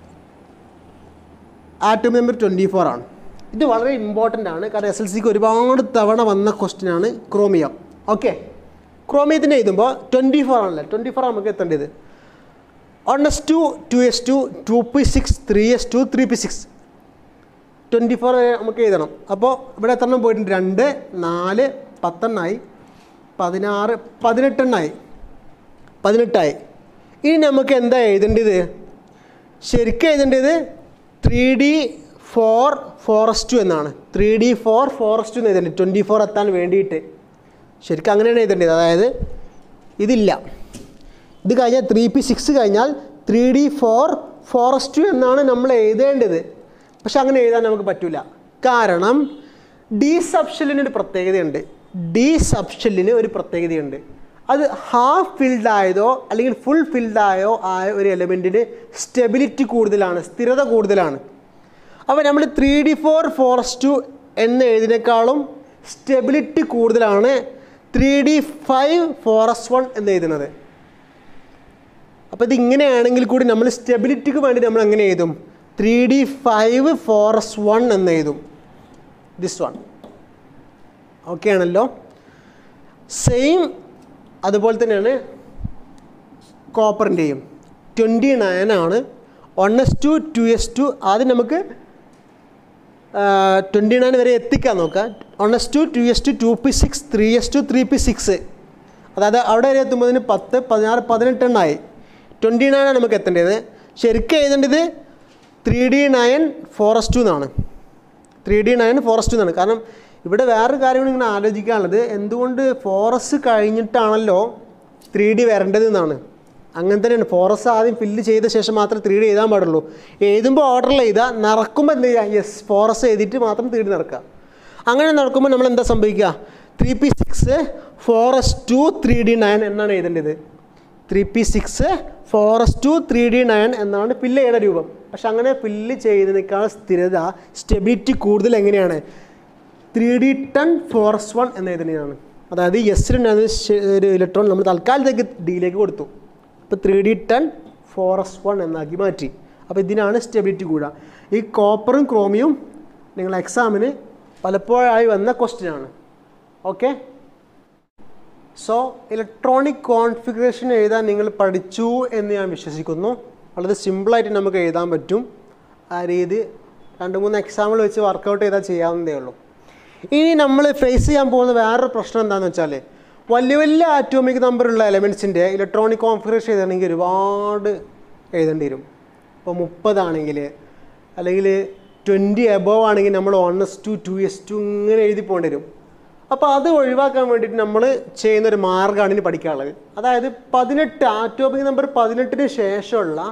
ആറ്റോമിക് നമ്പർ ട്വൻറ്റി ഫോർ ആണ് ഇത് വളരെ ഇമ്പോർട്ടൻ്റ് ആണ് കാരണം എസ് എൽ സിക്ക് ഒരുപാട് തവണ വന്ന ക്വസ്റ്റ്യൻ ആണ് ക്രോമിയം ഓക്കെ ക്രോമിയത്തിൻ്റെ എഴുതുമ്പോൾ ട്വൻറ്റി ഫോർ ആണല്ലോ ട്വൻറ്റി ഫോർ നമുക്ക് എത്തേണ്ടത് one S two two S two two P six three S two three P six twenty four വരെ നമുക്ക് എഴുതണം അപ്പോൾ ഇവിടെ എത്ര എണ്ണം പോയിട്ടുണ്ട് രണ്ട് നാല് പത്തെണ്ണായി പതിനാറ് പതിനെട്ടെണ്ണായി പതിനെട്ടായി ഇനി നമുക്ക് എന്താ എഴുതേണ്ടത് ശരിക്കും എഴുതേണ്ടത് ത്രീ ഡി ഫോർ ഫോറസ്റ്റ് എന്നാണ് ത്രീ ഡി ഫോർ ഫോറസ്റ്റ് എന്ന് എഴുതേണ്ടത് ട്വൻറ്റി ഫോർ എത്താൻ വേണ്ടിയിട്ട് ശരിക്കും അങ്ങനെയാണ് എഴുതേണ്ടത് അതായത് ഇതില്ല ഇത് കഴിഞ്ഞാൽ ത്രീ പി സിക്സ് കഴിഞ്ഞാൽ ത്രീ ഡി ഫോർ ഫോറസ്റ്റ് എന്നാണ് നമ്മൾ എഴുതേണ്ടത് പക്ഷെ അങ്ങനെ എഴുതാൻ നമുക്ക് പറ്റില്ല കാരണം ഡി സബ്ഷെല്ലിന് ഒരു പ്രത്യേകതയുണ്ട് ഡി സബ്ഷെല്ലിന് ഒരു പ്രത്യേകതയുണ്ട് അത് ഹാഫ് ഫിൽഡ് ആയതോ അല്ലെങ്കിൽ ഫുൾ ഫിൽഡ് ആയോ ആയ ഒരു എലമെൻറ്റിന് സ്റ്റെബിലിറ്റി കൂടുതലാണ് സ്ഥിരത കൂടുതലാണ് അപ്പോൾ നമ്മൾ ത്രീ ഡി ഫോർ ഫോറസ്റ്റ് എന്ന് എഴുതിനേക്കാളും സ്റ്റെബിലിറ്റി കൂടുതലാണ് three D five four S one എന്ന് എഴുതുന്നത് അപ്പോൾ ഇത് ഇങ്ങനെയാണെങ്കിൽ കൂടി നമ്മൾ സ്റ്റെബിലിറ്റിക്ക് വേണ്ടി നമ്മൾ എങ്ങനെ എഴുതും three D five four S one എന്ന് എഴുതും ദിസ് വൺ ഓക്കെ ആണല്ലോ സെയിം അതുപോലെ തന്നെയാണ് കോപ്പറിൻ്റെയും ട്വൻറ്റി നയൻ ആണ് one S two two S two ആദ്യം നമുക്ക് ട്വൻറ്റി നയൻ വരെ എത്തിക്കാൻ നോക്കാം one S two two S two two P six three S two three P six അതായത് അവിടെ വരെ എത്തുമ്പോഴതിന് പത്ത് പതിനാറ് പതിനെട്ടെണ്ണായി ട്വൻറ്റി നയനാണ് നമുക്ക് എത്തേണ്ടത് ശരിക്കും എഴുതേണ്ടത് three D nine four S two എന്നാണ് ത്രീ ഡി നയൻ ഫോറസ്റ്റ് എന്നാണ് കാരണം ഇവിടെ വേറൊരു കാര്യം കൂടി ഇങ്ങനെ ആലോചിക്കാനുള്ളത് എന്തുകൊണ്ട് ഫോറസ്റ്റ് കഴിഞ്ഞിട്ടാണല്ലോ ത്രീ ഡി വരേണ്ടത് എന്നാണ് അങ്ങനെ തന്നെയാണ് ഫോറസ്റ്റ് ആദ്യം ഫില്ല് ചെയ്ത ശേഷം മാത്രമേ ത്രീ ഡി എഴുതാൻ പാടുള്ളൂ എഴുതുമ്പോൾ ഓർഡറിൽ എഴുതുക നിറക്കുമ്പോൾ എന്ത് ചെയ്യുക യെസ് ഫോറസ്റ്റ് എഴുതിയിട്ട് മാത്രം ത്രീ ഡി നിറക്കുക അങ്ങനെ നടക്കുമ്പോൾ നമ്മൾ എന്താ സംഭവിക്കുക three P six four S two three D nine എന്നാണ് എഴുതേണ്ടത് three P six four S two three D nine എന്നാണ് ഫില്ല് ചെയ്യുന്ന രൂപം പക്ഷെ അങ്ങനെ ഫില്ല് ചെയ്യുന്നതിനേക്കാൾ സ്ഥിരത സ്റ്റെബിലിറ്റി കൂടുതൽ എങ്ങനെയാണ് three D ten four S one എന്ന് എഴുതുന്നതാണ് അതായത് എസിലുണ്ടായിരുന്ന ഒരു ഇലക്ട്രോൺ നമ്മൾ തൽക്കാലത്തേക്ക് ഡിയിലേക്ക് കൊടുത്തു അപ്പോൾ three D ten four S one എന്നാക്കി മാറ്റി അപ്പോൾ ഇതിനാണ് സ്റ്റെബിലിറ്റി കൂടുക ഈ കോപ്പറും ക്രോമിയും നിങ്ങൾ എക്സാമിന് പലപ്പോഴായി വന്ന ക്വസ്റ്റ്യൻ ആണ് ഓക്കെ സോ ഇലക്ട്രോണിക് കോൺഫിഗറേഷൻ എഴുതാൻ നിങ്ങൾ പഠിച്ചു എന്ന് ഞാൻ വിശ്വസിക്കുന്നു വളരെ സിമ്പിളായിട്ട് നമുക്ക് എഴുതാൻ പറ്റും ആ രീതി രണ്ട് മൂന്ന് എക്സാമ്പിൾ വെച്ച് വർക്കൗട്ട് ചെയ്താൽ ചെയ്യാവുന്നതേ ഉള്ളൂ ഇനി നമ്മൾ ഫേസ് ചെയ്യാൻ പോകുന്ന വേറൊരു പ്രശ്നം എന്താണെന്ന് വെച്ചാൽ വലിയ വലിയ ആറ്റോമിക് നമ്പറുള്ള എലമെൻസിൻ്റെ ഇലക്ട്രോണിക് കോൺഫിഗറേഷൻ എഴുതണമെങ്കിൽ ഒരുപാട് എഴുതേണ്ടി വരും ഇപ്പോൾ മുപ്പതാണെങ്കിൽ അല്ലെങ്കിൽ ട്വൻറ്റി എബോവ് ആണെങ്കിൽ നമ്മൾ one S two two S two ഇങ്ങനെ എഴുതി പോകേണ്ടി വരും അപ്പോൾ അത് ഒഴിവാക്കാൻ വേണ്ടിയിട്ട് നമ്മൾ ചെയ്യുന്ന ഒരു മാർഗ്ഗമാണ് ഇനി പഠിക്കാനുള്ളത് അതായത് പതിനെട്ട് ആറ്റോമിക് നമ്പർ പതിനെട്ടിന് ശേഷമുള്ള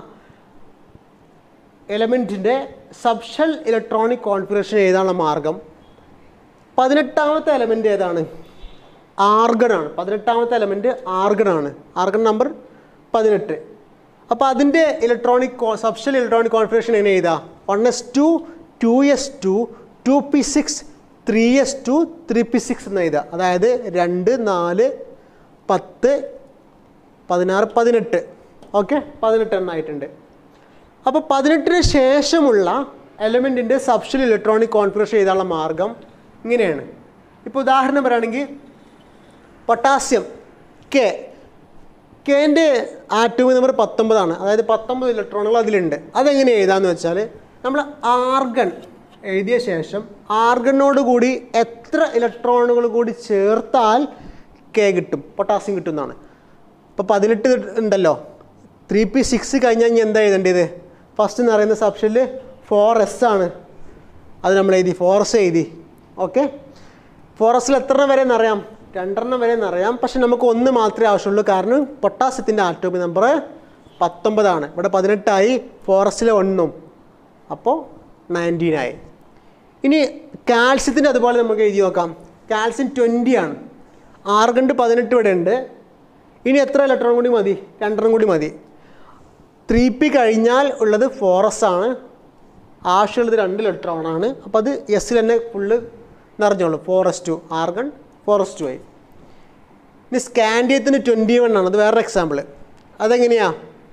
എലമെൻറ്റിൻ്റെ സബ്ഷൽ ഇലക്ട്രോണിക് കോൺഫിഗറേഷൻ എഴുതാനുള്ള മാർഗം പതിനെട്ടാമത്തെ എലമെൻ്റ് ഏതാണ് ആർഗൺ ആണ് പതിനെട്ടാമത്തെ എലമെൻറ്റ് ആർഗൺ ആണ് ആർഗൺ നമ്പർ പതിനെട്ട് അപ്പോൾ അതിൻ്റെ ഇലക്ട്രോണിക് സബ്ഷൽ ഇലക്ട്രോണിക് കോൺഫിഗറേഷൻ എങ്ങനെ എഴുതാം one S two two S two two P six three S two three P six എന്ന് എഴുതുക അതായത് രണ്ട് നാല് പത്ത് പതിനാറ് പതിനെട്ട് ഓക്കെ പതിനെട്ട് എണ്ണമായിട്ടുണ്ട് അപ്പോൾ പതിനെട്ടിന് ശേഷമുള്ള എലമെൻറ്റിൻ്റെ സബ്ഷൽ ഇലക്ട്രോണിക് കോൺഫിഗറേഷൻ ചെയ്താനുള്ള മാർഗം ഇങ്ങനെയാണ് ഇപ്പോൾ ഉദാഹരണം പറയുകയാണെങ്കിൽ പൊട്ടാസ്യം കെ കെൻ്റെ ആറ്റോമിക് നമ്പർ പത്തൊമ്പതാണ് അതായത് പത്തൊമ്പത് ഇലക്ട്രോണുകൾ അതിലുണ്ട് അതെങ്ങനെ എഴുതാമെന്ന് വെച്ചാൽ നമ്മൾ ആർഗൺ എഴുതിയ ശേഷം ആർഗണോട് കൂടി എത്ര ഇലക്ട്രോണുകൾ കൂടി ചേർത്താൽ കെ കിട്ടും പൊട്ടാസ്യം കിട്ടും എന്നാണ് ഇപ്പോൾ പതിനെട്ട് ഉണ്ടല്ലോ ത്രീ പി സിക്സ് കഴിഞ്ഞാൽ ഇനി എന്താ എഴുതേണ്ടത് ഫസ്റ്റ് എന്ന് പറയുന്ന സബ്ഷനിൽ ഫോർ എസ് ആണ് അത് നമ്മൾ എഴുതി ഫോർ എസ് എഴുതി ഓക്കെ ഫോറസ്റ്റിൽ എത്ര വരെ എന്നറിയാം രണ്ടെണ്ണം വരെ എന്നറിയാം പക്ഷെ നമുക്ക് ഒന്ന് മാത്രമേ ആവശ്യമുള്ളൂ കാരണം പൊട്ടാസ്യത്തിൻ്റെ ആറ്റോമിക് നമ്പർ പത്തൊമ്പതാണ് ഇവിടെ പതിനെട്ടായി ഫോറസ്റ്റിലെ ഒന്നും അപ്പോൾ നയൻറ്റീനായി ഇനി കാൽസ്യത്തിൻ്റെ അതുപോലെ നമുക്ക് എഴുതി നോക്കാം കാൽസ്യം ട്വൻറ്റി ആണ് ആർഗണ്ട് പതിനെട്ട് ഇവിടെ ഉണ്ട് ഇനി എത്ര ഇലക്ട്രോൺ കൂടി മതി രണ്ടെണ്ണം കൂടി മതി ത്രീ പി കഴിഞ്ഞാൽ ഉള്ളത് ഫോറസ് ആണ് ആവശ്യമുള്ളത് രണ്ട് ഇലക്ട്രോൺ ആണ് അപ്പോൾ അത് എസ്സിൽ തന്നെ ഫുള്ള് നിറഞ്ഞോളൂ four S two argon four S two ആയി ഇനി സ്കാൻഡിയത്തിന് ട്വൻറ്റി വൺ ആണ് അത് വേറൊരു എക്സാമ്പിൾ അതെങ്ങനെയാ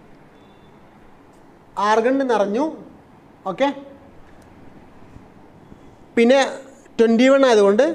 ആർഗൺ നിറഞ്ഞു ഓക്കെ പിന്നെ ട്വൻറ്റി വൺ ആയതുകൊണ്ട്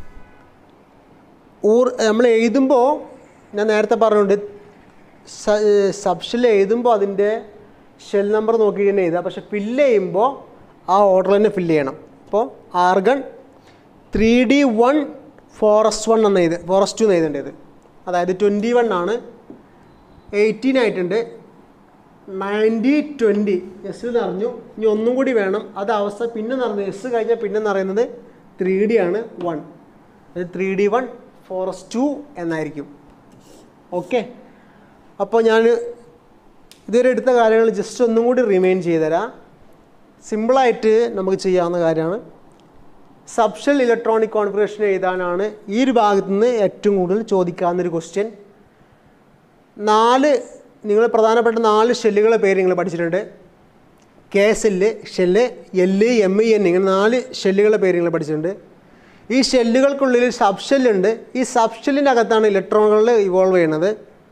ഊർ നമ്മൾ എഴുതുമ്പോൾ ഞാൻ നേരത്തെ പറഞ്ഞുകൊണ്ട് സബ്ഷെൽ എഴുതുമ്പോൾ അതിൻ്റെ ഷെൽ നമ്പർ നോക്കിയിട്ട് തന്നെ എഴുതുക പക്ഷെ ഫില്ല് ചെയ്യുമ്പോൾ ആ ഓർഡർ തന്നെ ഫില്ല് ചെയ്യണം അപ്പോൾ argon three D one four S one എന്ന് എഴുതി ഫോറസ്റ്റ് ടു എന്ന് എഴുതേണ്ടത് അതായത് ട്വൻറ്റി വൺ ആണ് എയ്റ്റീൻ ആയിട്ടുണ്ട് നയൻറ്റി ട്വൻറ്റി എസ് നിറഞ്ഞു ഇനി ഒന്നും കൂടി വേണം അത് അവസ്ഥ പിന്നെ നിറഞ്ഞു എസ് കഴിഞ്ഞാൽ പിന്നെ നിറയുന്നത് ത്രീ ഡി ആണ് വൺ അത് three D one four S two എന്നായിരിക്കും ഓക്കെ അപ്പോൾ ഞാൻ ഇതുവരെ എടുത്ത കാര്യങ്ങൾ ജസ്റ്റ് ഒന്നും കൂടി റിമൈൻ ചെയ്തുതരാം സിമ്പിളായിട്ട് നമുക്ക് ചെയ്യാവുന്ന കാര്യമാണ് സബ്ഷൽ ഇലക്ട്രോണിക് കോൺഫിഗറേഷൻ എഴുതാനാണ് ഈ ഒരു ഭാഗത്തു നിന്ന് ഏറ്റവും കൂടുതൽ ചോദിക്കാവുന്നൊരു ക്വസ്റ്റ്യൻ നാല് നിങ്ങൾ പ്രധാനപ്പെട്ട നാല് ഷെല്ലുകളുടെ പേര് നിങ്ങൾ പഠിച്ചിട്ടുണ്ട് K cell shell L M E N ഇങ്ങനെ നാല് ഷെല്ലുകളുടെ പേര് നിങ്ങൾ പഠിച്ചിട്ടുണ്ട് ഈ ഷെല്ലുകൾക്കുള്ളിൽ സബ് ഷെല്ലുണ്ട് ഈ സബ് ഷെല്ലിൻ്റെ അകത്താണ് ഇലക്ട്രോണുകൾ ഇവോൾവ് ചെയ്യുന്നത്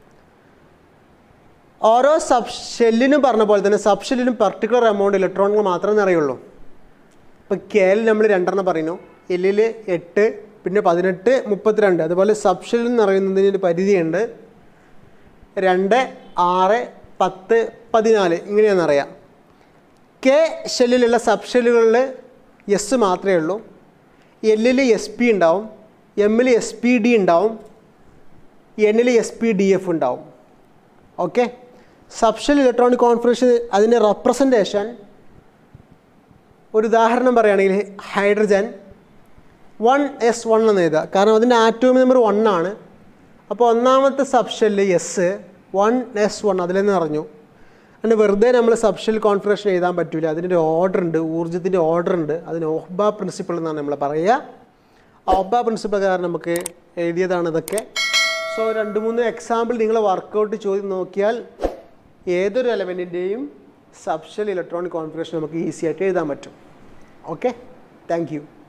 ഓരോ സബ് ഷെല്ലിനും പറഞ്ഞ പോലെ തന്നെ സബ് ഷെല്ലിനും പർട്ടിക്കുലർ എമൗണ്ട് ഇലക്ട്രോണുകൾ മാത്രമേ അറിയുള്ളൂ ഇപ്പോൾ കെയിൽ നമ്മൾ രണ്ടെണ്ണം പറയുന്നു എല്ലിൽ എട്ട് പിന്നെ പതിനെട്ട് മുപ്പത്തിരണ്ട് അതുപോലെ സബ്ഷെൽ എന്ന് പറയുന്നതിന് ഒരു പരിധിയുണ്ട് രണ്ട് ആറ് പത്ത് പതിനാല് ഇങ്ങനെയാണെന്നറിയാം കെ ഷെല്ലിലുള്ള സബ്ഷെല്ലുകളിൽ എസ് മാത്രമേ ഉള്ളൂ എല്ലിൽ എസ് പി ഉണ്ടാവും എമ്മിൽ എസ് പി ഡി ഉണ്ടാവും എന്നിൽ എസ് പി ഡി എഫ് ഉണ്ടാവും ഓക്കെ സബ്ഷെൽ ഇലക്ട്രോണിക് കോൺഫിഗറേഷൻ അതിൻ്റെ റെപ്രസെൻറ്റേഷൻ ഒരു ഉദാഹരണം പറയുകയാണെങ്കിൽ ഹൈഡ്രജൻ വൺ എസ് വൺ എന്ന് എഴുതുക കാരണം അതിൻ്റെ ആറ്റോമി നമ്പർ വൺ ആണ് അപ്പോൾ ഒന്നാമത്തെ subshell S one S one അതിൽ നിന്ന് പറഞ്ഞു അതിന് വെറുതെ നമ്മൾ സബ്ഷെൽ കോൺഫിഗറേഷൻ എഴുതാൻ പറ്റില്ല അതിൻ്റെ ഓർഡർ ഉണ്ട് ഊർജ്ജത്തിൻ്റെ ഓർഡർ ഉണ്ട് അതിന് ഓഹ്ബ പ്രിൻസിപ്പിൾ എന്നാണ് നമ്മൾ പറയുക ഓഹ്ബ പ്രിൻസിപ്പിൾ കാരണം നമുക്ക് എഴുതിയതാണ് ഇതൊക്കെ സോ രണ്ട് മൂന്ന് എക്സാമ്പിൾ നിങ്ങൾ വർക്കൗട്ട് ചോദ്യം നോക്കിയാൽ ഏതൊരു എലമെൻറ്റിൻ്റെയും സബ്ഷെൽ ഇലക്ട്രോണിക് കോൺഫിഗറേഷൻ നമുക്ക് ഈസി ആയിട്ട് എഴുതാൻ പറ്റും ഓക്കെ താങ്ക് യു